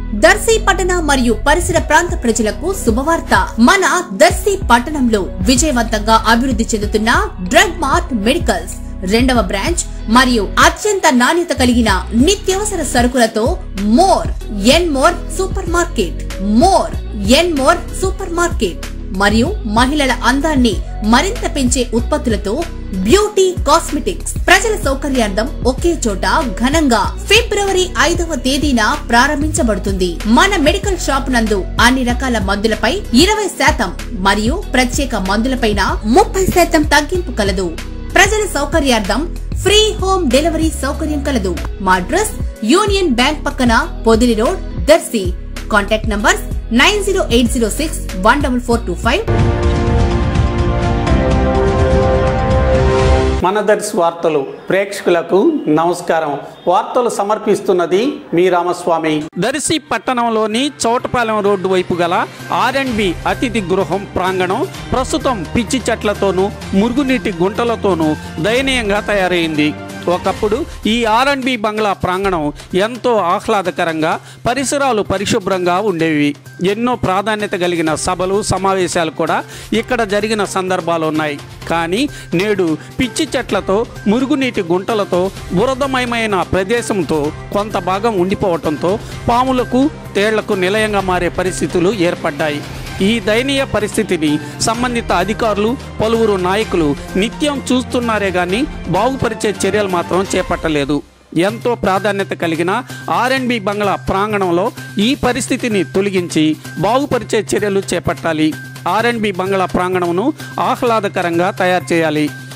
దర్శి పట్టణ మరియు పరిసర ప్రాంత ప్రజలకు శుభవార్త మన దర్శి పట్టణంలో విజయవంతంగా అభివృద్ధి చెందుతున్న డ్రగ్ మార్ట్ మెడికల్స్ రెండవ బ్రాంచ్ మరియు అత్యంత నాణ్యత కలిగిన నిత్యావసర సరుకులతో more n more supermarket more n more supermarket మరియు మహిళల అందాన్ని మరింత పెంచే ఉత్పత్తులతో బ్యూటీ కాస్మెటిక్స్ ప్రజల సౌకర్యార్థం ఒకే చోట ఘనంగా ఫిబ్రవరి ఐదవ తేదీన ప్రారంభించబడుతుంది మన మెడికల్ షాప్ నందు అన్ని రకాల మందులపై ఇరవై శాతం మరియు ప్రత్యేక మందులపైన ముప్పై శాతం తగ్గింపు కలదు ప్రజల సౌకర్యార్థం ఫ్రీ హోమ్ డెలివరీ సౌకర్యం కలదు మా అడ్రస్ యూనియన్ బ్యాంక్ పక్కన Podili road Darsi contact numbers nine zero eight zero six one double four two five మన దర్శి వార్తలు ప్రేక్షకులకు నమస్కారం వార్తలు సమర్పిస్తున్నది మీ రామస్వామి దర్శి పట్టణంలోని చౌటపాలెం రోడ్డు వైపు గల ఆర్ అండ్ బి అతిథి గృహం ప్రాంగణం ప్రస్తుతం పిచ్చి చెట్లతోనూ మురుగునీటి గుంటలతోనూ దయనీయంగా తయారైంది ఒకప్పుడు ఈ ఆర్ అండ్ బి బంగ్లా ప్రాంగణం ఎంతో ఆహ్లాదకరంగా పరిసరాలు పరిశుభ్రంగా ఉండేవి ఎన్నో ప్రాధాన్యత కలిగిన సభలు సమావేశాలు కూడా ఇక్కడ జరిగిన సందర్భాలు ఉన్నాయి కానీ నేడు పిచ్చి చెట్లతో మురుగునీటి గుంటలతో బురదమయమైన ప్రదేశంతో కొంత భాగం ఉండిపోవటంతో పాములకు తేళ్లకు నిలయంగా మారే పరిస్థితులు ఏర్పడ్డాయి ఈ దయనీయ పరిస్థితిని సంబంధిత అధికారులు పలువురు నాయకులు నిత్యం చూస్తున్నారే గాని బాగుపరిచే చర్యలు మాత్రం చేపట్టలేదు ఎంతో ప్రాధాన్యత కలిగిన ఆర్ఎండ్బి బంగ్లా ప్రాంగణంలో ఈ పరిస్థితిని తొలగించి బాగుపరిచే చర్యలు చేపట్టాలి ఆర్ఎండ్బి బంగ్లా ప్రాంగణంను ఆహ్లాదకరంగా తయారు చేయాలి